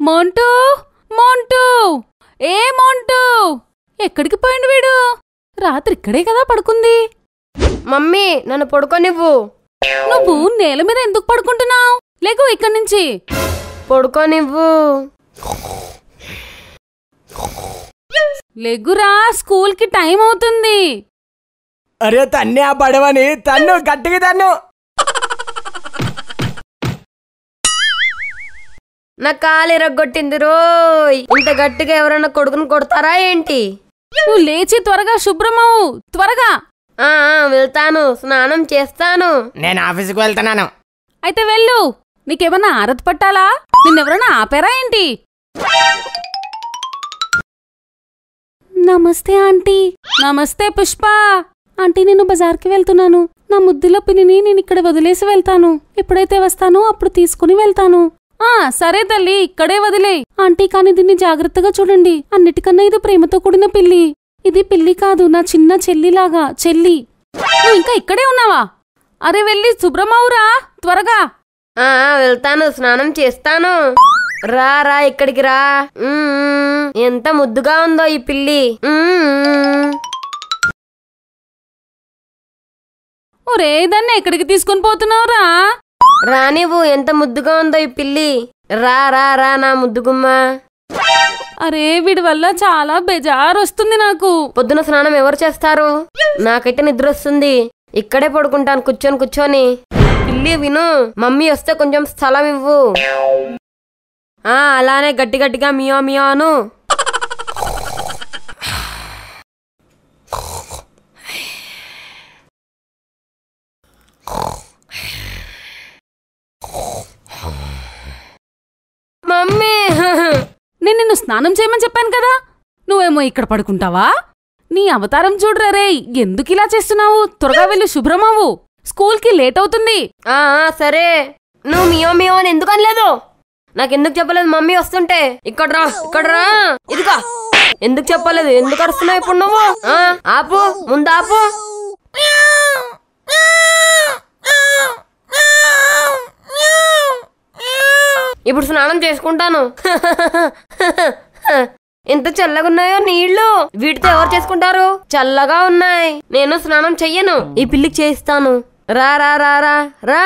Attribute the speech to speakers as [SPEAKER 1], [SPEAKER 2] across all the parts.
[SPEAKER 1] మోంటూ మోంటూ ఏ మోంటూ ఎక్కడికి పోయిండు వీడు రాత్రి ఇక్కడే కదా పడుకుంది
[SPEAKER 2] మమ్మీ నన్ను పడుకోనివ్వు
[SPEAKER 1] నువ్వు నేల మీద ఎందుకు పడుకుంటున్నావు లేకు ఇక్కడి నుంచి
[SPEAKER 2] పడుకోనివ్వు
[SPEAKER 1] లెగ్గురా స్కూల్కి టైం అవుతుంది
[SPEAKER 3] అరే తన్నే ఆ పడవని తన్ను గట్టిగా తన్ను
[SPEAKER 2] నా కాలు ఇరగొట్టింది రోయ్ ఇంత గట్టిగా ఎవరైనా కొడుకుని కొడతారా ఏంటి
[SPEAKER 1] నువ్వు లేచి త్వరగా శుభ్రమవు త్వరగా
[SPEAKER 2] ఆ ఆ, వెళ్తాను స్నానం చేస్తాను
[SPEAKER 3] నేను ఆఫీస్కి వెళ్తున్నాను
[SPEAKER 1] అయితే వెళ్ళు నీకేమన్నా ఆరతి పట్టాలా నిన్నెవరన్నా ఆపారా ఏంటి నమస్తే ఆంటీ నమస్తే పుష్ప ఆంటీ నేను బజార్కి వెళ్తున్నాను నా ముద్దుల పిన్నిని నేను ఇక్కడ వదిలేసి వెళ్తాను ఎప్పుడైతే వస్తానో అప్పుడు తీసుకుని వెళ్తాను ఆ సరే తల్లి ఇక్కడే వదిలే ఆంటీ కానీ దీన్ని జాగ్రత్తగా చూడండి అన్నిటికన్నా ఇది ప్రేమతో కూడిన పిల్లి ఇది పిల్లి కాదు నా చిన్న చెల్లిలాగా చెల్లి నువ్వు ఇంకా ఇక్కడే ఉన్నావా అరే వెళ్ళి శుభ్రమవురా త్వరగా
[SPEAKER 2] ఆ ఆ, వెళ్తాను స్నానం చేస్తాను రా రా ఇక్కడికి రా మ్మ్, ఎంత ముద్దుగా ఉందో ఈ పిల్లి మ్మ్.
[SPEAKER 1] ఒరే దాన్ని ఎక్కడికి తీసుకొని పోతున్నావురా
[SPEAKER 2] రా నువ్వు ఎంత ముద్దుగా ఉందో ఈ పిల్లి రా రా రా నా ముద్దుగుమ్మ
[SPEAKER 1] అరే వీడి వల్ల చాలా బెజార్ వస్తుంది నాకు
[SPEAKER 2] పొద్దున స్నానం ఎవరు చేస్తారు నాకైతే నిద్ర వస్తుంది ఇక్కడే పడుకుంటాను కూర్చొని కూర్చొని పిల్లి విను మమ్మీ వస్తే కొంచెం స్థలం ఇవ్వు ఆ అలానే గట్టి గట్టిగా మియో మియో అను మమ్మీ
[SPEAKER 1] నేను నిన్ను స్నానం చేయమని చెప్పాను కదా నువ్వేమో ఇక్కడ పడుకుంటావా నీ అవతారం చూడరా రే ఎందుకు ఇలా చేస్తున్నావు త్వరగా వెళ్ళి శుభ్రమవ్వు స్కూల్కి లేట్ అవుతుంది
[SPEAKER 2] ఆ ఆ, సరే నువ్వు మియో మియో అని ఎందుకు అనలేదు నాకెందుకు చెప్పలేదు మమ్మీ వస్తుంటే ఇక్కడ రా ఇక్కడ రా ఇదిగా ఎందుకు చెప్పలేదు ఎందుకు అరుస్తున్నావు ఇప్పుడు నువ్వు ఆ, ఆపు ముందు ఆపు ఇప్పుడు స్నానం చేసుకుంటాను ఎంత చల్లగా ఉన్నాయో నీళ్లు వీటితో ఎవరు చేసుకుంటారు చల్లగా ఉన్నాయి నేను స్నానం చెయ్యను ఈ పిల్లికి చేయిస్తాను రా రా రా రా రా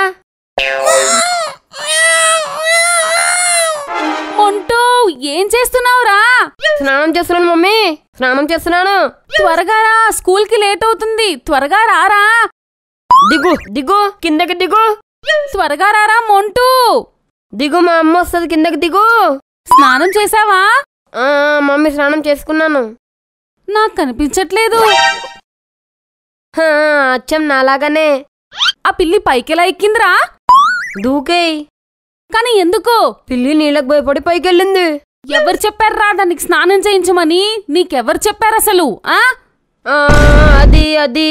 [SPEAKER 1] మొంటూ ఏం చేస్తున్నావురా
[SPEAKER 2] స్నానం చేస్తున్నాను మమ్మీ స్నానం చేస్తున్నాను
[SPEAKER 1] త్వరగా రా స్కూల్కి లేట్ అవుతుంది త్వరగా రారా
[SPEAKER 2] దిగు దిగు కిందకి దిగు
[SPEAKER 1] త్వరగా రారా మొంటూ
[SPEAKER 2] దిగు మా అమ్మ వస్తుంది కిందకి దిగు
[SPEAKER 1] స్నానం చేసావా
[SPEAKER 2] ఆ, మమ్మీ స్నానం చేసుకున్నాను
[SPEAKER 1] నాకు కనిపించట్లేదు
[SPEAKER 2] హా, అచ్చం నాలాగానే
[SPEAKER 1] ఆ పిల్లి పైకెలా ఎక్కిందిరా
[SPEAKER 2] దూకేయ్
[SPEAKER 1] కానీ ఎందుకు
[SPEAKER 2] పిల్లి నీళ్ళకి భయపడి పైకి వెళ్ళింది
[SPEAKER 1] ఎవరు చెప్పారా దానికి స్నానం చేయించమని నీకెవరు చెప్పారు అసలు ఆ
[SPEAKER 2] ఆ, అది అది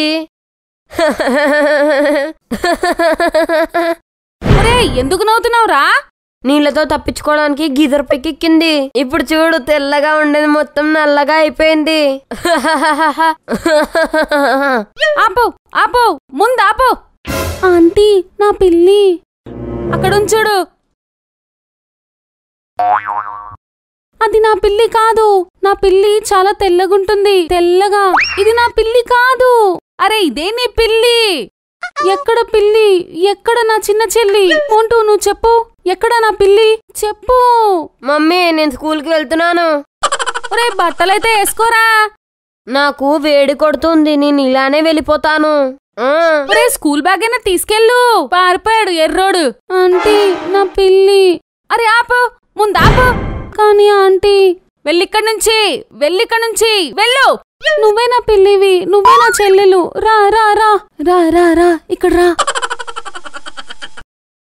[SPEAKER 1] ఒరే ఎందుకు నవ్వుతున్నావురా
[SPEAKER 2] నీళ్ళతో తప్పించుకోవడానికి గీజర్ పైకి ఎక్కింది ఇప్పుడు చూడు తెల్లగా ఉండేది మొత్తం నల్లగా అయిపోయింది
[SPEAKER 1] ఆపు ఆపు ముందు ఆపు ఆంటీ నా పిల్లి అక్కడుంచుడు అది నా పిల్లి కాదు నా పిల్లి చాలా తెల్లగుంటుంది తెల్లగా ఇది నా పిల్లి కాదు అరే ఇదే నీ పిల్లి ఎక్కడ పిల్లి ఎక్కడ నా చిన్న చెల్లి మోంటూ నువ్వు చెప్పు ఎక్కడ నా పిల్లి చెప్పు
[SPEAKER 2] మమ్మీ నేను స్కూల్కి వెళ్తున్నాను
[SPEAKER 1] ఒరే బట్టలైతే వేసుకోరా
[SPEAKER 2] నాకు వేడి కొడుతుంది నేను ఇలానే వెళ్ళిపోతాను ఆ,
[SPEAKER 1] ఒరే స్కూల్ బ్యాగ్ అయినా తీసుకెళ్ళు పారిపోయాడు ఎర్రోడు ఆంటీ నా పిల్లి అరే ఆపు ముందు ఆపు కానీ ఆంటీ వెళ్ళిక్కడి నుంచి వెళ్ళిక్కడి నుంచి వెళ్ళు నువ్వే నా పిల్లివి నువ్వే నా చెల్లెలు రా రా రా రా రా రా ఇక్కడ రా